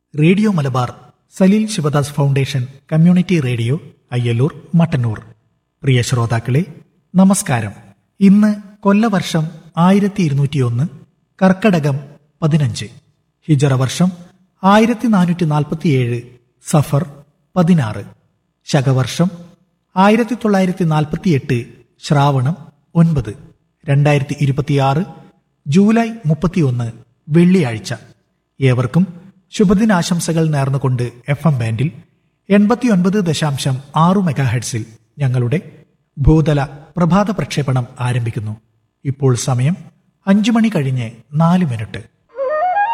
radio Malabar Saleel Shivadas foundation community radio Ayyallur Mattannur പ്രിയ ശ്രോതാക്കളെ നമസ്കാരം ഇന്ന് കൊല്ലവർഷം ആയിരത്തി ഇരുന്നൂറ്റിയൊന്ന് കർക്കടകം പതിനഞ്ച് ഹിജറ വർഷം ആയിരത്തി നാനൂറ്റി നാൽപ്പത്തിയേഴ് സഫർ പതിനാറ് ശകവർഷം ആയിരത്തി തൊള്ളായിരത്തി നാൽപ്പത്തിയെട്ട് ശ്രാവണം ഒൻപത് രണ്ടായിരത്തി ഇരുപത്തിയാറ് ജൂലൈ മുപ്പത്തിയൊന്ന് വെള്ളിയാഴ്ച ഏവർക്കും ശുഭദിനാശംസകൾ നേർന്നുകൊണ്ട് എഫ് എം ബാൻഡിൽ എൺപത്തിയൊൻപത് ദശാംശം ആറു മെഗാഹെഡ്സിൽ ഞങ്ങളുടെ ഭൂതല പ്രഭാത പ്രക്ഷേപണം ആരംഭിക്കുന്നു ഇപ്പോൾ സമയം അഞ്ചു മണി കഴിഞ്ഞ് നാല് മിനിറ്റ്